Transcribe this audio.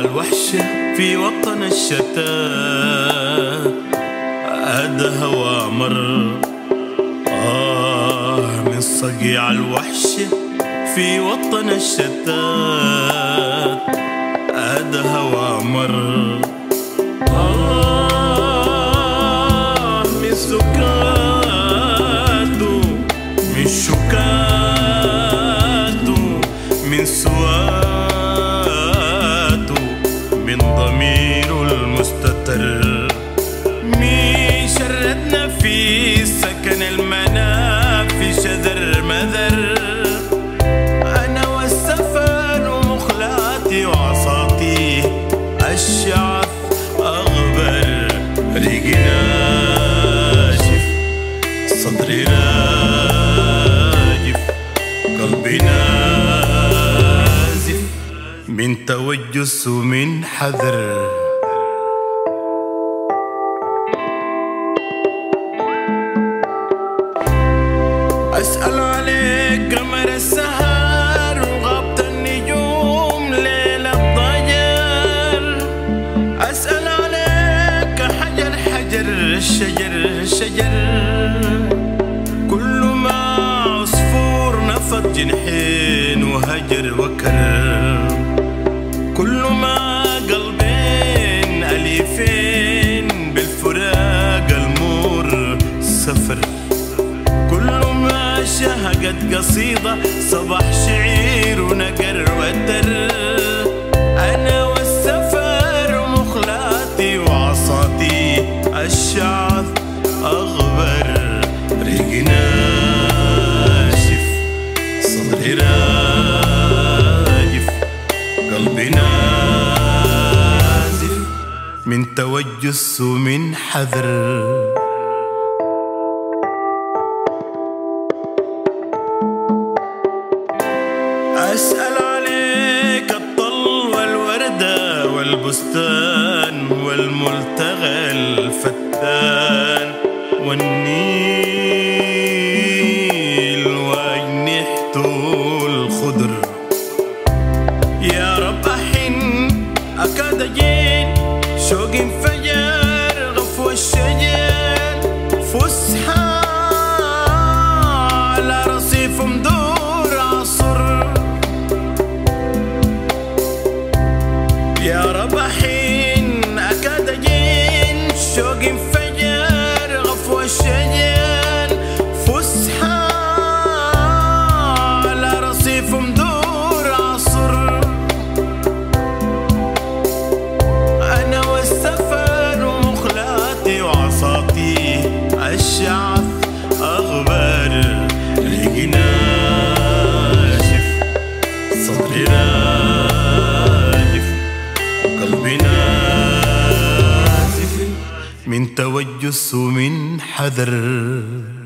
الوحشة في وطن الشتات هذا هوى مر آه من صقيع الوحشة في وطن الشتات هذا هوى مر آه من سكاته من شكاته من سواته من ضميره المستتر مين شردنا في سكن المنافي شذر مذر أنا والسفر ومخلاتي وعصاتي الشعث أغبر ريقي ناشف صدري راجف قلبي نازف من توجس ومن حذر أسأل عليك قمر السهر وغابة النجوم ليل الضجر أسأل عليك حجر حجر الشجر الشجر كل ما عصفور نفض جنحين وهجر وكر كل ما قلبين أليفين بالفراق المور سفر كل ما شهقت قصيدة صباح شعير ونقر وتر أنا والسفر مخلاتي وعصاتي الشعث أغبر ريقي ناشف صدري راجف قلبي نازف من توجس ومن حذر أسأل عليك الطل والوردة والبستان والملتغى الفتان والنيل وأجنحته الخضر يا رب أحن أكاد أجين شوق انفجر غفو الشجر فسحة على رصيف مدور عصر يا رب حين أكاد أجين شوق انفجر غفو الشجر فسحة على رصيف مدور عصر أنا والسفر ومخلاتي وعصاتي الشعث أغبر ريقي ناشف صدري راجف وقلبي نازف من توجس ومن حذر